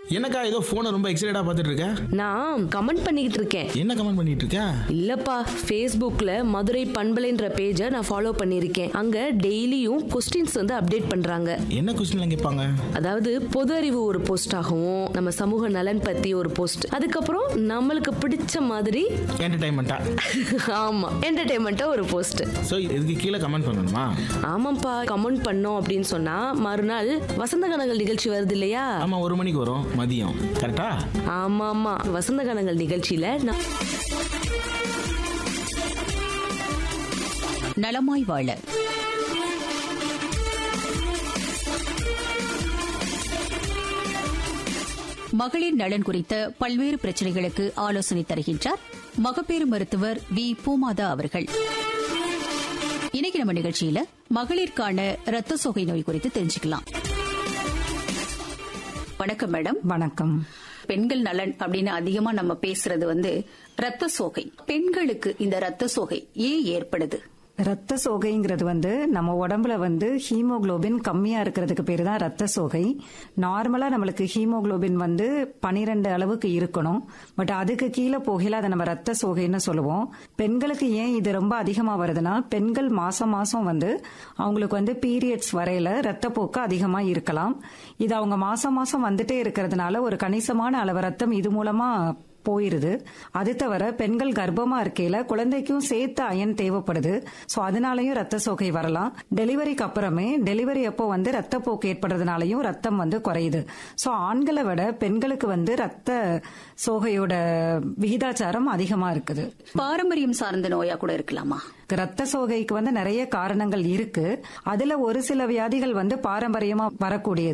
என்னக்கா ஏதோ போனை ரொம்ப எக்ஸைட்டடா பார்த்துட்டு இருக்க நான் கமெண்ட் பண்ணிக்கிட்டு இருக்கேன் என்ன கமெண்ட் பண்ணிட்டு இருக்க இல்லப்பா ஃபேஸ்புக்ல மதுரை பண்பலைன்ற பேஜை நான் ஃபாலோ பண்ணியிருக்கேன் அங்க டெய்லியும் கொஸ்டின்ஸ் வந்து அப்டேட் பண்றாங்க என்ன கொஸ்டின்லாம் கேட்பாங்க அதாவது பொது அறிவு ஒரு போஸ்ட் ஆகவும் நம்ம சமூக நலன் பத்தி ஒரு போஸ்ட் அதுக்கப்புறம் நம்மளுக்கு பிடிச்ச மாதிரி என்டர்டைன்மெண்ட்டா ஆமா என்டர்டைன்மெண்ட்டா ஒரு போஸ்ட் ஸோ இதுக்கு கீழே கமெண்ட் பண்ணணுமா ஆமாப்பா கமெண்ட் பண்ணோம் அப்படின்னு சொன்னா மறுநாள் வசந்த கனங்கள் நிகழ்ச்சி வருது இல்லையா ஆமா ஒரு மணிக்கு வரும் மதியம் கரெக்டா ஆமா ஆமா வசந்த கனங்கள் நிகழ்ச்சியில நான் நலமாய் வாழ மகளிர் நலன் குறித்த பல்வேறு பிரச்சனைகளுக்கு ஆலோசனை தருகின்றார் மகப்பேறு மருத்துவர் வி பூமாதா அவர்கள் இன்னைக்கு நம்ம நிகழ்ச்சியில மகளிருக்கான ரத்த சோகை நோய் குறித்து தெரிஞ்சுக்கலாம் வணக்கம் மேடம் வணக்கம் பெண்கள் நலன் அப்படின்னு அதிகமா நம்ம பேசுறது வந்து ரத்த சோகை பெண்களுக்கு இந்த ரத்த சோகை ஏன் ஏற்படுது ரத்த சோகைங்கிறது வந்து நம்ம உடம்புல வந்து ஹீமோகுளோபின் கம்மியா இருக்கிறதுக்கு பேரு தான் ரத்த சோகை நார்மலா நம்மளுக்கு ஹீமோகுளோபின் வந்து பனிரெண்டு அளவுக்கு இருக்கணும் பட் அதுக்கு கீழே போகையில அதை நம்ம ரத்த சோகைன்னு சொல்லுவோம் பெண்களுக்கு ஏன் இது ரொம்ப அதிகமா வருதுன்னா பெண்கள் மாசம் மாசம் வந்து அவங்களுக்கு வந்து பீரியட்ஸ் வரையில ரத்தப்போக்கு அதிகமா இருக்கலாம் இது அவங்க மாசம் மாசம் வந்துட்டே இருக்கிறதுனால ஒரு கணிசமான அளவு ரத்தம் இது மூலமா போயிருது அது தவிர பெண்கள் கர்ப்பமா இருக்கையில குழந்தைக்கும் சேர்த்து அயன் தேவைப்படுது சோ அதனாலயும் ரத்த சோகை வரலாம் டெலிவரிக்கு அப்புறமே டெலிவரி அப்போ வந்து ரத்தப்போக்கு ஏற்படுறதுனாலயும் ரத்தம் வந்து குறையுது சோ ஆண்களை விட பெண்களுக்கு வந்து ரத்த சோகையோட விகிதாச்சாரம் அதிகமா இருக்குது பாரம்பரியம் சார்ந்த நோயா கூட இருக்கலாமா ரத்த சோகைக்கு வந்து நிறைய காரணங்கள் இருக்கு அதுல ஒரு சில வியாதிகள் வந்து பாரம்பரியமா வரக்கூடியது